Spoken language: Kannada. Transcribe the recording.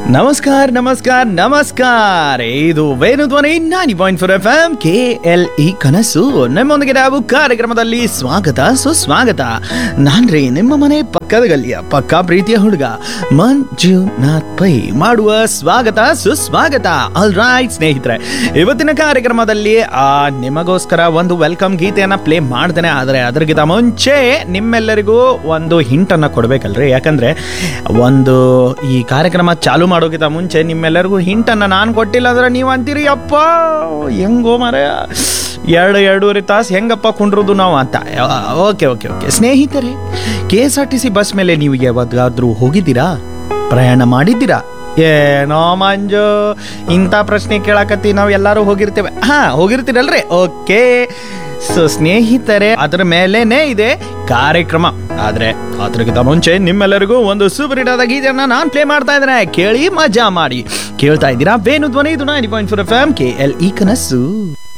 ನಮಸ್ಕಾರ ನಮಸ್ಕಾರ ನಮಸ್ಕಾರ ಇದು Venu Dhwani nine point four F M K L E ಕನಸು ನಮ್ಮೊಂದಿಗೆ ನಾವು ಕಾರ್ಯಕ್ರಮದಲ್ಲಿ ಸ್ವಾಗತ ಸುಸ್ವಾಗತ ನಾನ್ರಿ ನಿಮ್ಮ ಮನೆ ಪಕ್ಕದ ಗಲ್ಲಿಯ ಪಕ್ಕ ಪ್ರೀತಿಯ ಹುಡುಗ ಮಂಜುನಾಥ್ ಪೈ ಮಾಡುವ ಸ್ವಾಗತ ಸುಸ್ವಾಗತ ಆಲ್ ರೈಟ್ ಸ್ನೇಹಿತರೆ ಇವತ್ತಿನ ಕಾರ್ಯಕ್ರಮದಲ್ಲಿ ಆ ನಿಮಗೋಸ್ಕರ ಒಂದು ವೆಲ್ಕಮ್ ಗೀತೆಯನ್ನ ಪ್ಲೇ ಮಾಡ್ತೇನೆ ಆದರೆ ಅದರಿಗಿಂತ ಮುಂಚೆ ನಿಮ್ಮೆಲ್ಲರಿಗೂ ಒಂದು ಹಿಂಟ್ ಅನ್ನ ಕೊಡ್ಬೇಕಲ್ರಿ ಯಾಕಂದ್ರೆ ಒಂದು ಈ ಕಾರ್ಯಕ್ರಮ ಚಾಲು ಮಾಡೋಕ್ಕಿಂತ ಮುಂಚೆ ನಿಮ್ಮೆಲ್ಲರಿಗೂ ಹಿಂಟ್ ಅನ್ನ ನಾನು ಕೊಟ್ಟಿಲ್ಲ ಅಂದ್ರೆ ನೀವು ಅಂತೀರಿ ಅಪ್ಪ ಹೆಂಗೋ ಮರ ಎರಡು ಎರಡೂವರೆ ತಾಸು ಹೆಂಗಪ್ಪ ಕುಂಡ್ರದು ನಾವು ಅಂತ ಓಕೆ ಓಕೆ ಓಕೆ ಸ್ನೇಹಿತರೆ K S R T C bus ಮೇಲೆ ನೀವು ಯಾವಾಗಾದ್ರೂ ಹೋಗಿದ್ದೀರಾ ಪ್ರಯಾಣ ಮಾಡಿದ್ದೀರಾ ಏನೋ ಮಂಜು ಇಂಥ ಪ್ರಶ್ನೆ ಕೇಳಕತ್ತಿ ನಾವು ಎಲ್ಲರೂ ಹೋಗಿರ್ತೇವೆ ಹಾ ಹೋಗಿರ್ತೀರಲ್ರಿ ಓಕೆ ಸೊ ಸ್ನೇಹಿತರೆ ಅದರ ಮೇಲೇನೆ ಇದೆ ಕಾರ್ಯಕ್ರಮ ಆದ್ರೆ ಅದಕ್ಕಿಂತ ಮುಂಚೆ ನಿಮ್ಮೆಲ್ಲರಿಗೂ ಒಂದು ಸೂಪರ್ ಹಿಟ್ ಆದ ಗೀತೆಯನ್ನ ನಾನು ಪ್ಲೇ ಮಾಡ್ತಾ ಇದ್ದೇನೆ ಕೇಳಿ ಮಜಾ ಮಾಡಿ ಕೇಳ್ತಾ ಇದ್ದೀರಾ ವೇಣು ಧ್ವನಿ ಇದು nine point four F M K L E ಕನಸು